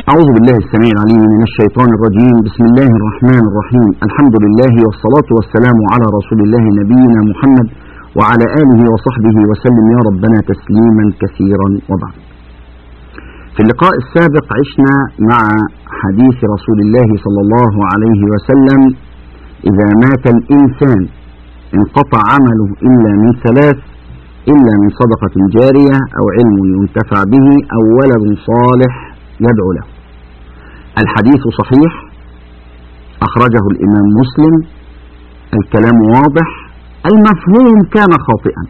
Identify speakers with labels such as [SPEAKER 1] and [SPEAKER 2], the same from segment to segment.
[SPEAKER 1] أعوذ بالله السميع العليم من الشيطان الرجيم بسم الله الرحمن الرحيم الحمد لله والصلاة والسلام على رسول الله نبينا محمد وعلى آله وصحبه وسلم يا ربنا تسليما كثيرا وبعد في اللقاء السابق عشنا مع حديث رسول الله صلى الله عليه وسلم إذا مات الإنسان انقطع عمله إلا من ثلاث إلا من صدقة جارية أو علم ينتفع به أو ولد صالح يدعو له الحديث صحيح أخرجه الإمام مسلم الكلام واضح المفهوم كان خاطئا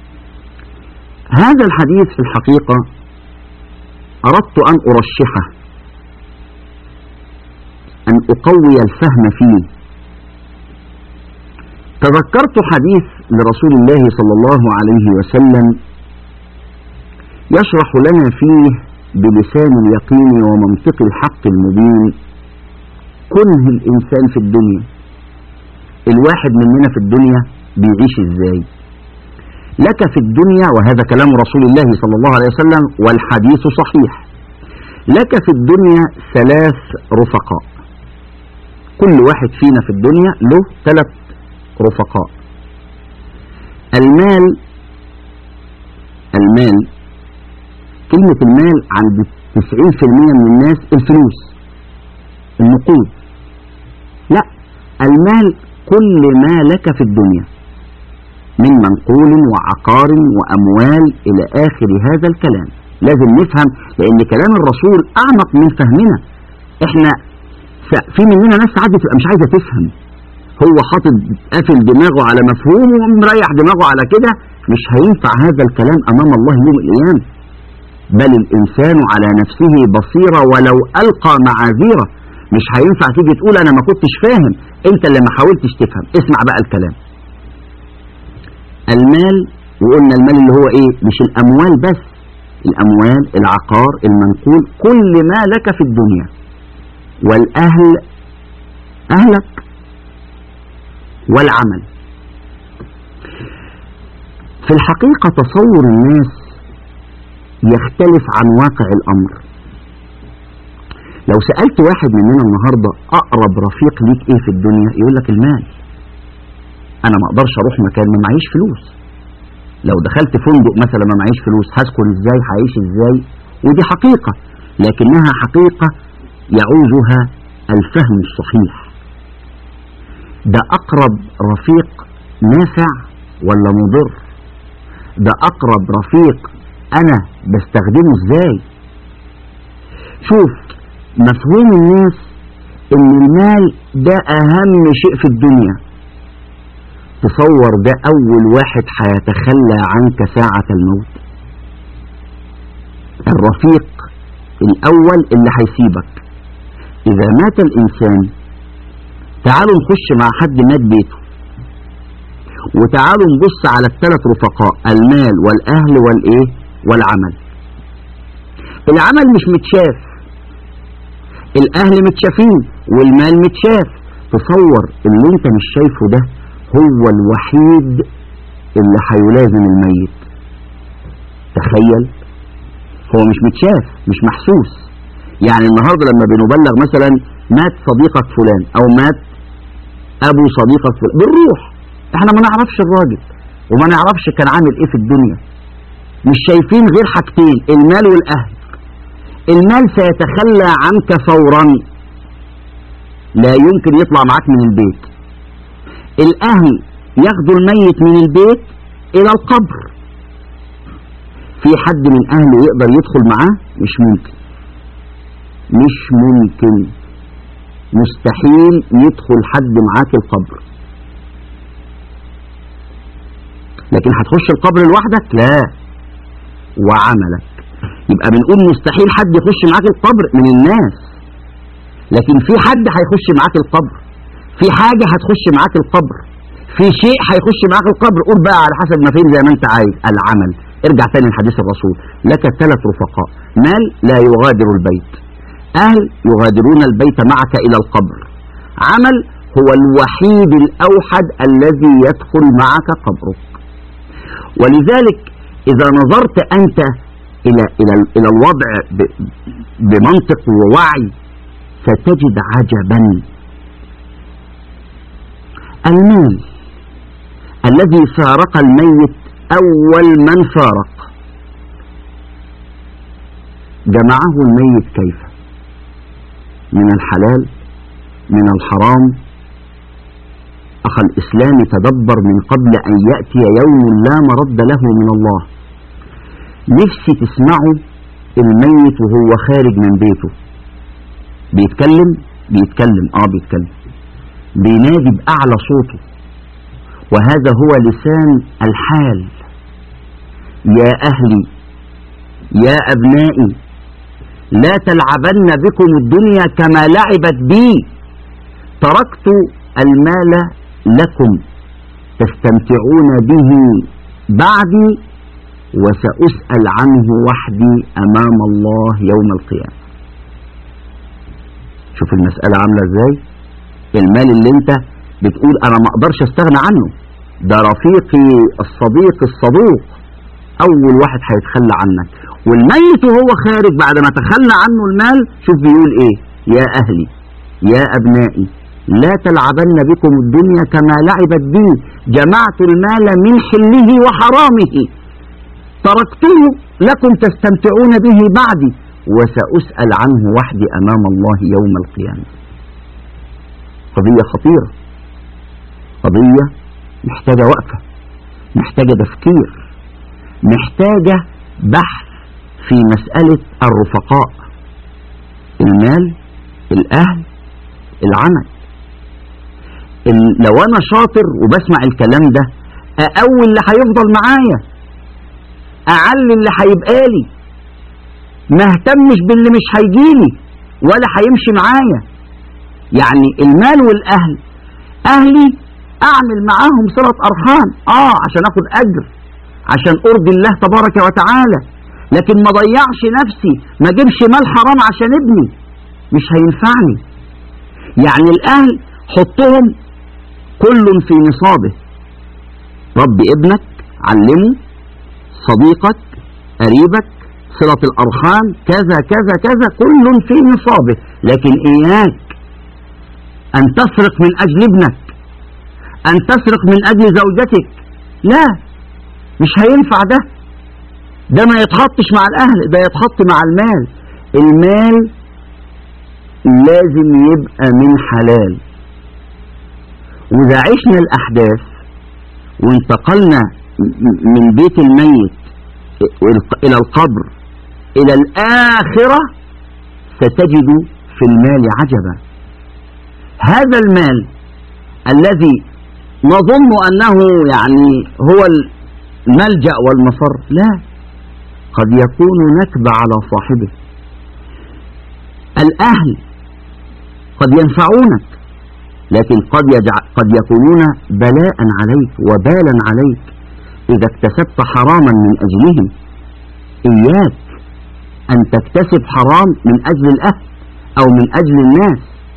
[SPEAKER 1] هذا الحديث في الحقيقة أردت أن أرشحه أن أقوي الفهم فيه تذكرت حديث لرسول الله صلى الله عليه وسلم يشرح لنا فيه بلسان اليقين ومنطق الحق المبين كنه الإنسان في الدنيا الواحد مننا في الدنيا بيعيش ازاي لك في الدنيا وهذا كلام رسول الله صلى الله عليه وسلم والحديث صحيح لك في الدنيا ثلاث رفقاء كل واحد فينا في الدنيا له ثلاث رفقاء المال المال كلمة المال عند 90% من الناس الفلوس النقود لا المال كل ما لك في الدنيا من منقول وعقار وأموال إلى آخر هذا الكلام لازم نفهم لأن كلام الرسول أعمق من فهمنا احنا في مننا ناس ساعات بتبقى مش عايزة تفهم هو حاطط قافل دماغه على مفهومه ومريح دماغه على كده مش هينفع هذا الكلام أمام الله يوم القيامة بل الإنسان على نفسه بصيرة ولو ألقى معاذيره مش هينفع تيجي تقول أنا ما كنتش فاهم أنت اللي ما حاولتش تفهم اسمع بقى الكلام المال وقلنا المال اللي هو إيه مش الأموال بس الأموال العقار المنقول كل ما لك في الدنيا والأهل أهلك والعمل في الحقيقة تصور الناس يختلف عن واقع الأمر لو سألت واحد مننا النهاردة أقرب رفيق ليك إيه في الدنيا يقول لك المال أنا ما أقدرش أروح مكان ما معيش فلوس لو دخلت فندق مثلا ما معيش فلوس هسكن إزاي هعيش إزاي ودي حقيقة لكنها حقيقة يعوزها الفهم الصحيح ده أقرب رفيق نافع ولا مضر ده أقرب رفيق أنا بستخدمه إزاي شوف مفهوم الناس إن المال ده أهم شيء في الدنيا تصور ده أول واحد هيتخلى عنك ساعة الموت الرفيق الأول اللي هيسيبك إذا مات الإنسان تعالوا نخش مع حد مات بيته وتعالوا نبص على الثلاث رفقاء المال والأهل والإيه والعمل العمل مش متشاف الأهل متشافين والمال متشاف تصور اللي انت مش شايفه ده هو الوحيد اللي هيلازم الميت تخيل هو مش متشاف مش محسوس يعني النهاردة لما بنبلغ مثلا مات صديقك فلان او مات ابو صديقك فلان بنروح احنا ما نعرفش الراجل وما نعرفش كان عامل ايه في الدنيا مش شايفين غير حاجتين المال والاهل المال سيتخلى عنك فورا لا يمكن يطلع معاك من البيت الاهل ياخدوا الميت من البيت الى القبر في حد من اهله يقدر يدخل معاه مش ممكن مش ممكن مستحيل يدخل حد معاك القبر لكن هتخش القبر لوحدك لا وعملك يبقى بنقول مستحيل حد يخش معاك القبر من الناس لكن في حد هيخش معاك القبر في حاجة هتخش معاك القبر في شيء هيخش معاك القبر قول بقى على حسب ما فين زي ما انت عايز العمل ارجع تاني لحديث الرسول لك ثلاث رفقاء مال لا يغادر البيت أهل يغادرون البيت معك إلى القبر عمل هو الوحيد الأوحد الذي يدخل معك قبرك ولذلك إذا نظرت أنت إلى إلى إلى الوضع بمنطق ووعي ستجد عجبا المال الذي فارق الميت أول من فارق جمعه الميت كيف من الحلال من الحرام أخ الإسلام تدبر من قبل أن يأتي يوم لا مرد له من الله نفسي تسمعوا الميت وهو خارج من بيته بيتكلم بيتكلم اه بيتكلم بينادي بأعلى صوته وهذا هو لسان الحال يا أهلي يا أبنائي لا تلعبن بكم الدنيا كما لعبت بي تركت المال لكم تستمتعون به بعدي وسأسأل عنه وحدي أمام الله يوم القيامة شوف المسألة عاملة ازاي المال اللي انت بتقول انا ما اقدرش استغنى عنه ده رفيقي الصديق الصدوق اول واحد هيتخلى عنك والميت وهو خارج بعد ما تخلى عنه المال شوف بيقول ايه يا اهلي يا ابنائي لا تلعبن بكم الدنيا كما لعبت بي جمعت المال من حله وحرامه تركته لكم تستمتعون به بعدي وسأسأل عنه وحدي أمام الله يوم القيامة قضية خطيرة قضية محتاجة وقفة محتاجة تفكير محتاجة بحث في مسألة الرفقاء المال الأهل العمل لو أنا شاطر وبسمع الكلام ده أقوي اللي هيفضل معايا أعلي اللي هيبقى لي ما اهتمش باللي مش هيجيلي ولا هيمشي معايا يعني المال والأهل أهلي أعمل معاهم صلة أرحام آه عشان أخد أجر عشان أرضي الله تبارك وتعالى لكن ما ضيعش نفسي ما جيبش مال حرام عشان ابني مش هينفعني يعني الأهل حطهم كل في نصابه رب ابنك علمه صديقك قريبك صلة الأرحام كذا كذا كذا كل في نصابه لكن إياك أن تسرق من أجل ابنك أن تسرق من أجل زوجتك لا مش هينفع ده ده ما يتحطش مع الأهل ده يتحط مع المال المال لازم يبقى من حلال وإذا عشنا الأحداث وانتقلنا من بيت الميت إلى القبر إلى الآخرة ستجد في المال عجبا هذا المال الذي نظن أنه يعني هو الملجأ والمفر لا قد يكون نكبة على صاحبه الأهل قد ينفعونك لكن قد, يجع قد يكونون بلاء عليك وبالا عليك إذا اكتسبت حراما من أجلهم إياك أن تكتسب حرام من أجل الأهل أو من أجل الناس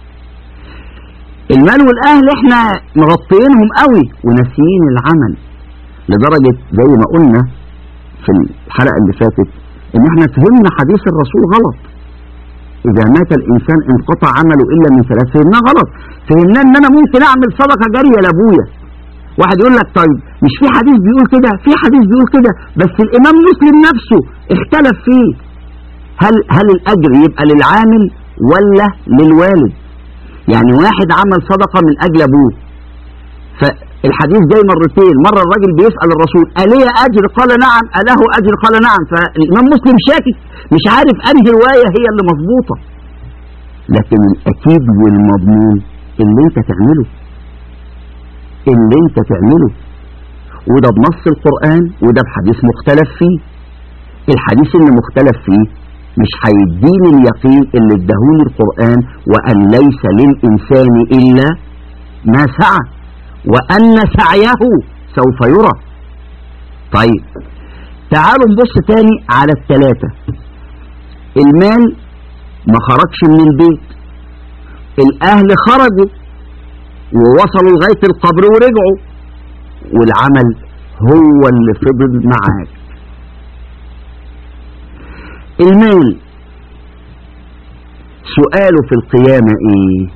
[SPEAKER 1] المال والأهل احنا مغطيينهم قوي وناسيين العمل لدرجة زي ما قلنا في الحلقة اللي فاتت ان احنا فهمنا حديث الرسول غلط اذا مات الانسان انقطع عمله الا من ثلاث فهمناه غلط فهمناه ان انا ممكن اعمل صدقة جارية لابويا واحد يقول لك طيب مش في حديث بيقول كده في حديث بيقول كده بس الامام مسلم نفسه اختلف فيه هل هل الاجر يبقى للعامل ولا للوالد يعني واحد عمل صدقة من اجل ابوه فالحديث جاي مرتين مرة الراجل بيسأل الرسول أليه أجر قال نعم أله أجر قال نعم فالإمام مسلم شاكك مش عارف أنهي رواية هي اللي مظبوطة لكن الأكيد والمضمون اللي انت تعمله اللي انت تعمله وده بنص القرآن وده بحديث مختلف فيه الحديث اللي مختلف فيه مش هيديني اليقين اللي اداهولي القرآن وأن ليس للإنسان إلا ما سعى وأن سعيه سوف يرى طيب تعالوا نبص تاني على الثلاثة المال ما خرجش من البيت الأهل خرجوا ووصلوا لغاية القبر ورجعوا والعمل هو اللي فضل معاك المال سؤاله في القيامة ايه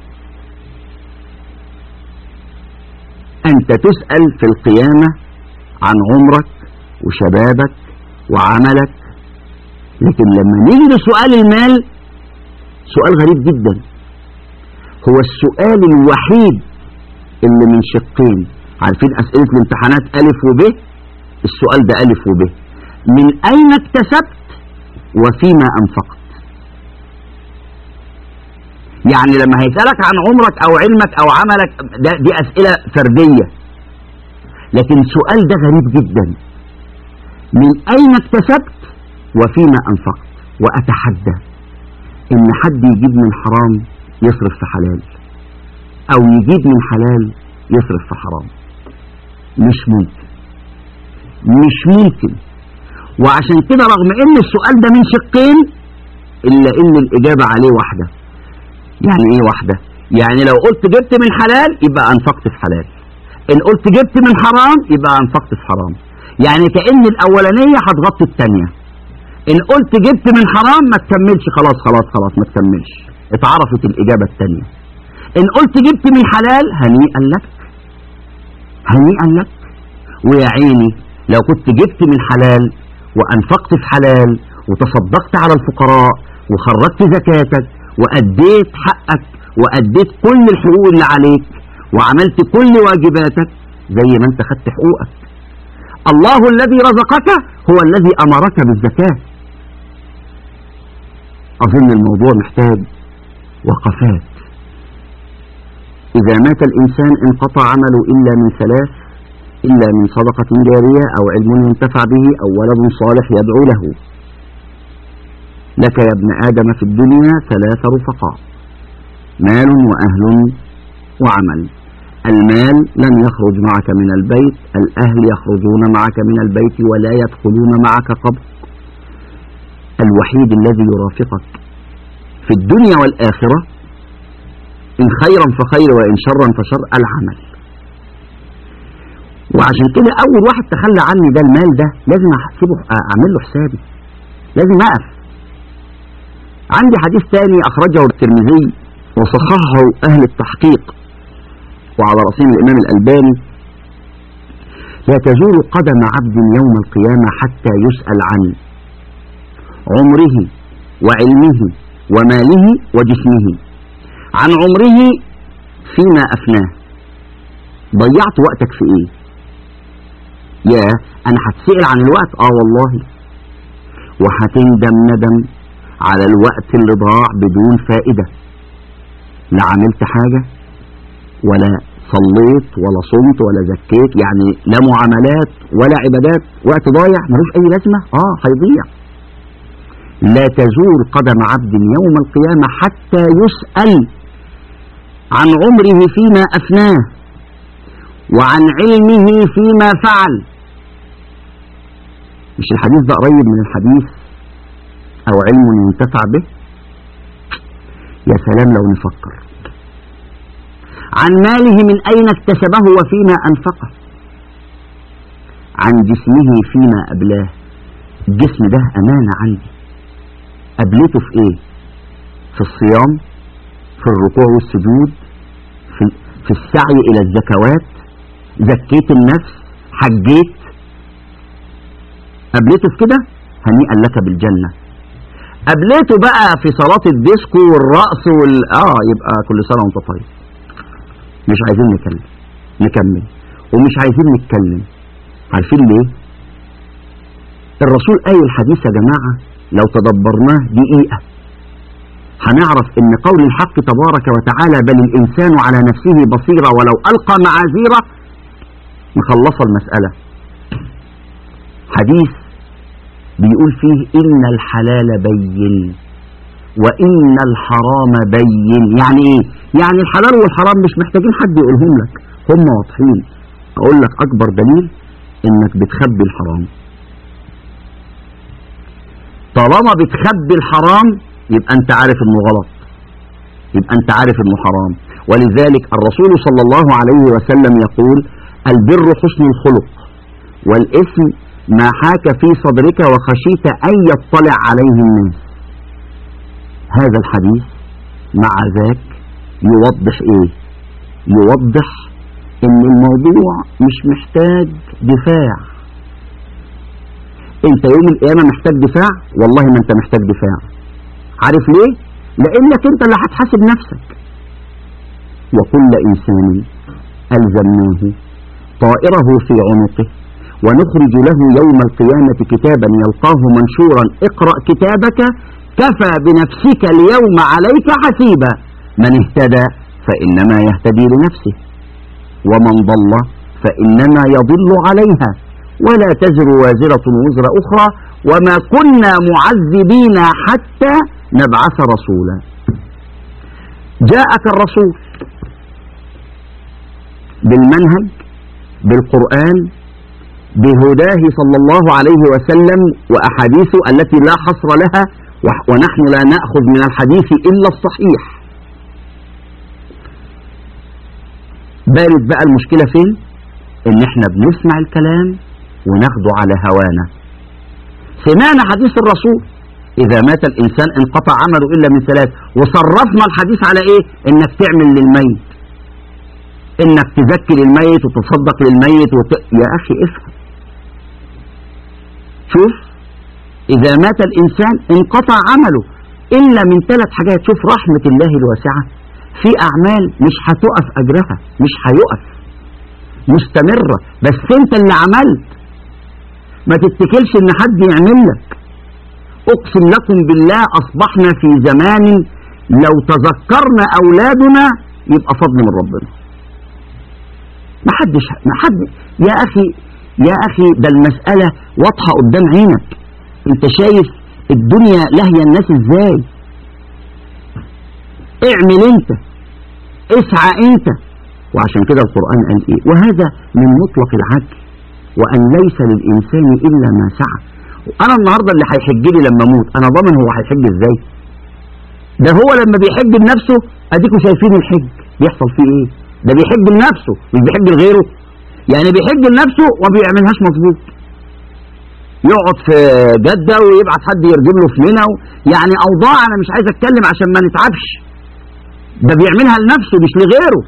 [SPEAKER 1] انت تسأل في القيامة عن عمرك وشبابك وعملك لكن لما نيجي لسؤال المال سؤال غريب جدا هو السؤال الوحيد اللي من شقين عارفين أسئلة الامتحانات ألف وب السؤال ده ألف وب من أين اكتسبت وفيما أنفقت يعني لما هيسألك عن عمرك أو علمك أو عملك ده دي أسئلة فردية لكن السؤال ده غريب جدا من أين اكتسبت وفيما أنفقت وأتحدى إن حد يجيب من حرام يصرف في حلال أو يجيب من حلال يصرف في حرام مش ممكن مش ممكن وعشان كده رغم ان السؤال ده من شقين الا ان الاجابة عليه واحدة يعني ايه واحدة يعني لو قلت جبت من حلال يبقى انفقت في حلال ان قلت جبت من حرام يبقى انفقت في حرام يعني كأن الاولانية هتغطي التانية ان قلت جبت من حرام ما تكملش خلاص خلاص خلاص ما تكملش اتعرفت الاجابة التانية ان قلت جبت من حلال هنيئا لك هنيئا لك ويا عيني لو كنت جبت من حلال وانفقت في حلال وتصدقت على الفقراء وخرجت زكاتك واديت حقك واديت كل الحقوق اللي عليك وعملت كل واجباتك زي ما انت خدت حقوقك الله الذي رزقك هو الذي امرك بالزكاة اظن الموضوع محتاج وقفات إذا مات الإنسان انقطع عمله إلا من ثلاث إلا من صدقة جارية أو علم ينتفع به أو ولد صالح يدعو له لك يا ابن آدم في الدنيا ثلاث رفقاء مال وأهل وعمل المال لن يخرج معك من البيت الأهل يخرجون معك من البيت ولا يدخلون معك قبر الوحيد الذي يرافقك في الدنيا والآخرة إن خيرا فخير وإن شرا فشر العمل وعشان كده أول واحد تخلى عني ده المال ده لازم أحسبه أعمل له حسابي لازم أقف عندي حديث تاني أخرجه الترمذي وصححه أهل التحقيق وعلى رأسهم الإمام الألباني لا تزول قدم عبد يوم القيامة حتى يسأل عن عمره وعلمه وماله وجسمه عن عمره فيما أفناه ضيعت وقتك في ايه يا انا هتسأل عن الوقت اه والله وهتندم ندم على الوقت اللي ضاع بدون فائدة لا عملت حاجة ولا صليت ولا صمت ولا زكيت يعني لا معاملات ولا عبادات وقت ضايع ملوش اي لازمة اه هيضيع لا تزول قدم عبد يوم القيامة حتى يسأل عن عمره فيما أفناه وعن علمه فيما فعل مش الحديث ده قريب من الحديث أو علم ينتفع به يا سلام لو نفكر عن ماله من أين اكتسبه وفيما أنفقه عن جسمه فيما أبلاه الجسم ده أمانة عندي قبلته في ايه في الصيام في الركوع والسجود في, في السعي الى الزكوات زكيت النفس حجيت قبلته في كده هنيئا لك بالجنة قبلته بقى في صلاة الديسكو والرقص وال اه يبقى كل سنة وانت طيب مش عايزين نكلم نكمل ومش عايزين نتكلم عارفين ليه الرسول قايل الحديث يا جماعه لو تدبرناه دقيقة هنعرف ان قول الحق تبارك وتعالى بل الانسان على نفسه بصيرة ولو القى معاذيره مخلصة المسألة حديث بيقول فيه ان الحلال بين وان الحرام بين يعني ايه يعني الحلال والحرام مش محتاجين حد يقولهم لك هم واضحين اقول لك اكبر دليل انك بتخبي الحرام طالما بتخبي الحرام يبقى انت عارف انه غلط يبقى انت عارف انه حرام ولذلك الرسول صلى الله عليه وسلم يقول البر حسن الخلق والإثم ما حاك في صدرك وخشيت أن يطلع عليه الناس هذا الحديث مع ذاك يوضح ايه يوضح ان الموضوع مش محتاج دفاع انت يوم القيامة محتاج دفاع والله ما انت محتاج دفاع عارف ليه لانك انت اللي هتحاسب نفسك وكل انسان الزمناه طائره في عنقه ونخرج له يوم القيامة كتابا يلقاه منشورا اقرأ كتابك كفى بنفسك اليوم عليك حسيبا من اهتدى فإنما يهتدي لنفسه ومن ضل فإنما يضل عليها ولا تزر وازرة وزر أخرى وما كنا معذبين حتى نبعث رسولا جاءك الرسول بالمنهج بالقرآن بهداه صلى الله عليه وسلم وأحاديثه التي لا حصر لها ونحن لا نأخذ من الحديث إلا الصحيح بارد بقى المشكلة فين ان احنا بنسمع الكلام وناخده على هوانا سمعنا حديث الرسول اذا مات الانسان انقطع عمله الا من ثلاث وصرفنا الحديث على ايه انك تعمل للميت انك تزكي للميت وتصدق للميت وت... يا اخي افهم شوف اذا مات الانسان انقطع عمله الا من ثلاث حاجات شوف رحمة الله الواسعة في اعمال مش هتقف اجرها مش هيقف مستمرة بس انت اللي عملت ما تتكلش ان حد يعمل لك اقسم لكم بالله اصبحنا في زمان لو تذكرنا اولادنا يبقى فضل من ربنا ما حدش ما حد يا اخي يا اخي ده المسألة واضحة قدام عينك انت شايف الدنيا لهي الناس ازاي اعمل انت اسعى انت وعشان كده القرآن قال ايه وهذا من مطلق العدل وان ليس للانسان الا ما سعى انا النهاردة اللي هيحج لي لما اموت انا ضامن هو هيحج ازاي ده هو لما بيحج لنفسه اديكوا شايفين الحج بيحصل فيه ايه ده بيحج لنفسه مش بيحج لغيره يعني بيحج لنفسه وما بيعملهاش مظبوط يقعد في جدة ويبعت حد يرجم له في منى يعني اوضاع انا مش عايز اتكلم عشان ما نتعبش ده بيعملها لنفسه مش لغيره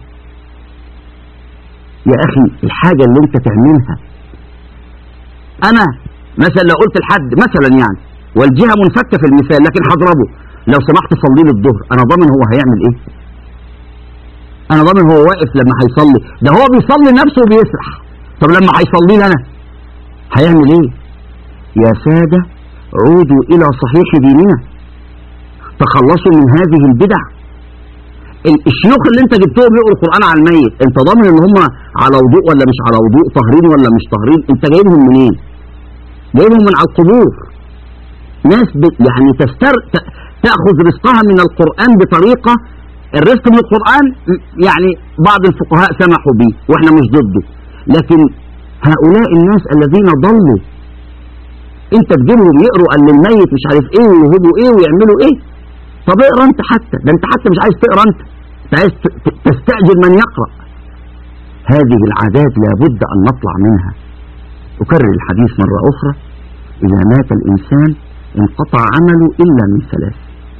[SPEAKER 1] يا اخي الحاجة اللي انت تعملها انا مثلا لو قلت لحد مثلا يعني والجهة منفكة في المثال لكن هضربه لو سمحت صلي لي الظهر انا ضامن هو هيعمل ايه انا ضامن هو واقف لما هيصلي ده هو بيصلي نفسه وبيسرح طب لما هيصلي لي انا هيعمل ايه يا سادة عودوا الى صحيح ديننا تخلصوا من هذه البدع الشيوخ اللي انت جبتهم يقروا القرآن على الميت انت ضامن ان هم على وضوء ولا مش على وضوء طاهرين ولا مش طاهرين انت جايبهم منين جايبهم من على القبور ناس ب... يعني تستر ت- تأخذ رزقها من القرآن بطريقة الرزق من القرآن يعني بعض الفقهاء سمحوا به واحنا مش ضده لكن هؤلاء الناس الذين ضلوا انت تجيبهم يقروا ان الميت مش عارف ايه ويهبوا ايه ويعملوا ايه طب اقرا انت حتى ده انت حتى مش عايز تقرا انت انت عايز ت- ت- تستأجر من يقرأ هذه العادات لابد ان نطلع منها أكرر الحديث مرة أخرى إذا مات الإنسان انقطع عمله إلا من ثلاث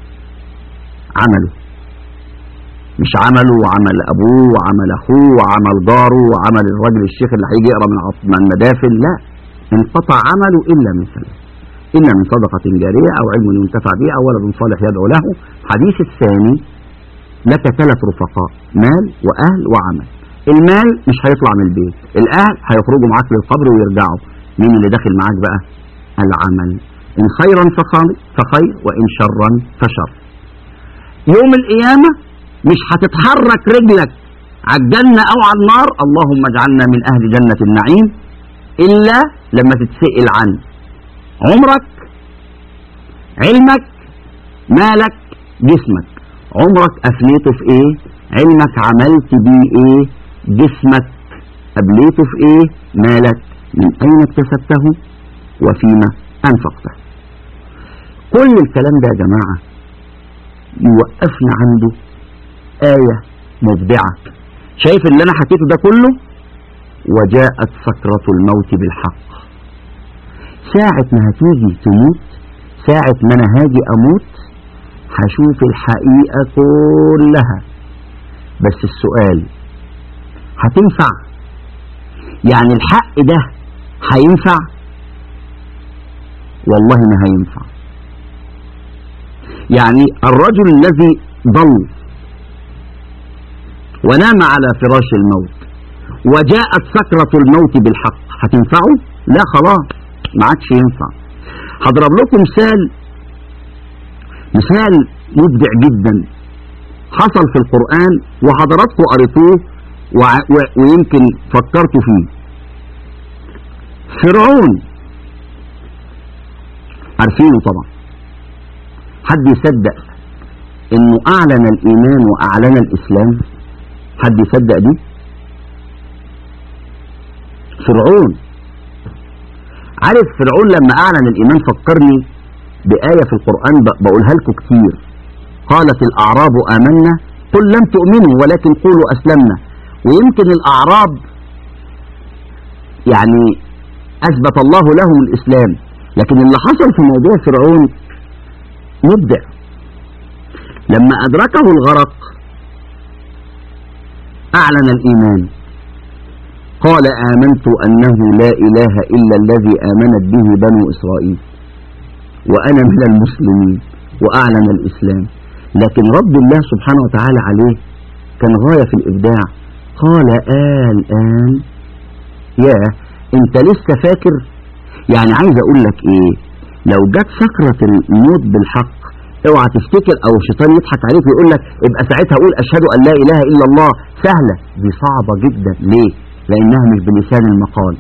[SPEAKER 1] عمله مش عمله وعمل أبوه وعمل أخوه وعمل جاره وعمل الراجل الشيخ اللي هيجي يقرأ من عط- من المدافن لا انقطع عمله إلا من ثلاث إلا من صدقة جارية أو علم ينتفع به أو ولد صالح يدعو له حديث الثاني لك ثلاث رفقاء مال وأهل وعمل المال مش هيطلع من البيت الأهل هيخرجوا معاك للقبر ويرجعوا مين اللي داخل معاك بقى العمل إن خيرا فخير, فخير وإن شرا فشر يوم القيامة مش هتتحرك رجلك على الجنة أو على النار اللهم اجعلنا من أهل جنة النعيم إلا لما تتسئل عن عمرك علمك مالك جسمك عمرك أفنيته في إيه علمك عملت بيه إيه جسمك أبليته في إيه مالك من أين اكتسبته وفيما أنفقته كل الكلام ده يا جماعة يوقفنا عنده آية مبدعة شايف اللي أنا حكيته ده كله وجاءت سكرة الموت بالحق ساعة ما هتيجي تموت ساعة ما أنا هاجي أموت هشوف الحقيقة كلها بس السؤال هتنفع يعني الحق ده هينفع والله ما هينفع يعني الرجل الذي ضل ونام على فراش الموت وجاءت سكرة الموت بالحق هتنفعه لا خلاص ما عادش ينفع هضرب لكم مثال مثال مبدع جدا حصل في القرآن وحضراتكم قريتوه وع- و- ويمكن فكرتوا فيه فرعون عارفينه طبعا حد يصدق انه اعلن الايمان واعلن الاسلام حد يصدق دي فرعون عارف فرعون لما اعلن الايمان فكرني بآية في القرآن ب- بقولها لكم كتير قالت الأعراب آمنا قل لم تؤمنوا ولكن قولوا أسلمنا ويمكن الأعراب يعني أثبت الله لهم الإسلام لكن اللي حصل في موضوع فرعون مبدع لما أدركه الغرق أعلن الإيمان قال آمنت أنه لا إله إلا الذي آمنت به بنو إسرائيل وأنا من المسلمين وأعلن الإسلام لكن رد الله سبحانه وتعالى عليه كان غاية في الإبداع قال آه الآن يا أنت لسه فاكر يعني عايز أقول لك إيه لو جت سكرة الموت بالحق اوعى تفتكر او الشيطان يضحك عليك ويقول لك ابقى ساعتها قول اشهد ان لا اله الا الله سهله دي صعبه جدا ليه لانها مش بلسان المقال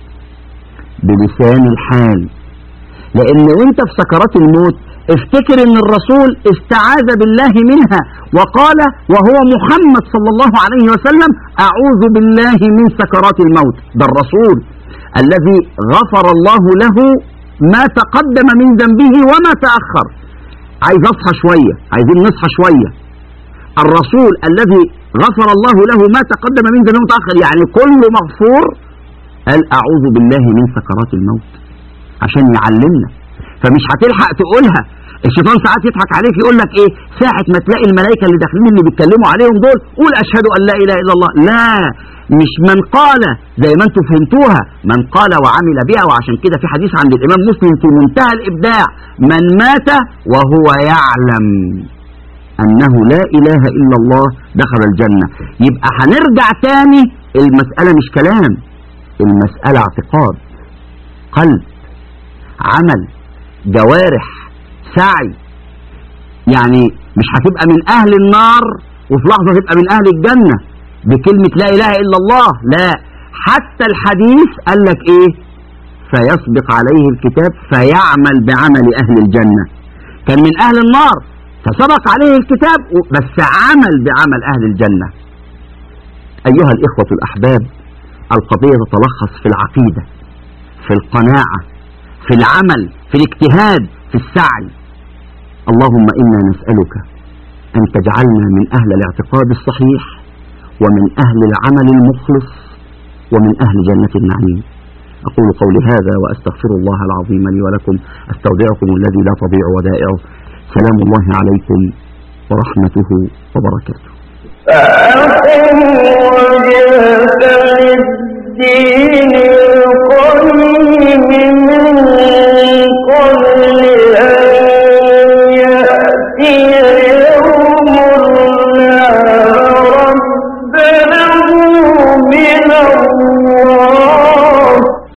[SPEAKER 1] بلسان الحال لان وانت في سكرات الموت افتكر ان الرسول استعاذ بالله منها وقال وهو محمد صلى الله عليه وسلم اعوذ بالله من سكرات الموت ده الرسول الذي غفر الله له ما تقدم من ذنبه وما تأخر عايز اصحى شوية عايزين نصحى شوية الرسول الذي غفر الله له ما تقدم من ذنبه وتأخر يعني كله مغفور قال اعوذ بالله من سكرات الموت عشان يعلمنا فمش هتلحق تقولها الشيطان ساعات يضحك عليك يقول لك ايه ساعة ما تلاقي الملائكة اللي داخلين اللي بيتكلموا عليهم دول قول اشهد ان لا اله الا الله لا مش من قال زي ما انتم فهمتوها من قال وعمل بها وعشان كده في حديث عند الامام مسلم في منتهى الابداع من مات وهو يعلم انه لا اله الا الله دخل الجنة يبقى هنرجع تاني المسألة مش كلام المسألة اعتقاد قلب عمل جوارح سعي يعني مش هتبقى من اهل النار وفي لحظة تبقى من اهل الجنة بكلمة لا اله الا الله لا حتى الحديث قال لك ايه فيسبق عليه الكتاب فيعمل بعمل اهل الجنة كان من اهل النار فسبق عليه الكتاب بس عمل بعمل اهل الجنة ايها الاخوة الاحباب القضية تتلخص في العقيدة في القناعة في العمل في الاجتهاد في السعي اللهم إنا نسألك أن تجعلنا من أهل الاعتقاد الصحيح ومن أهل العمل المخلص ومن أهل جنة النعيم أقول قولي هذا وأستغفر الله العظيم لي ولكم أستودعكم الذي لا تضيع ودائعه سلام الله عليكم ورحمته وبركاته
[SPEAKER 2] فأقم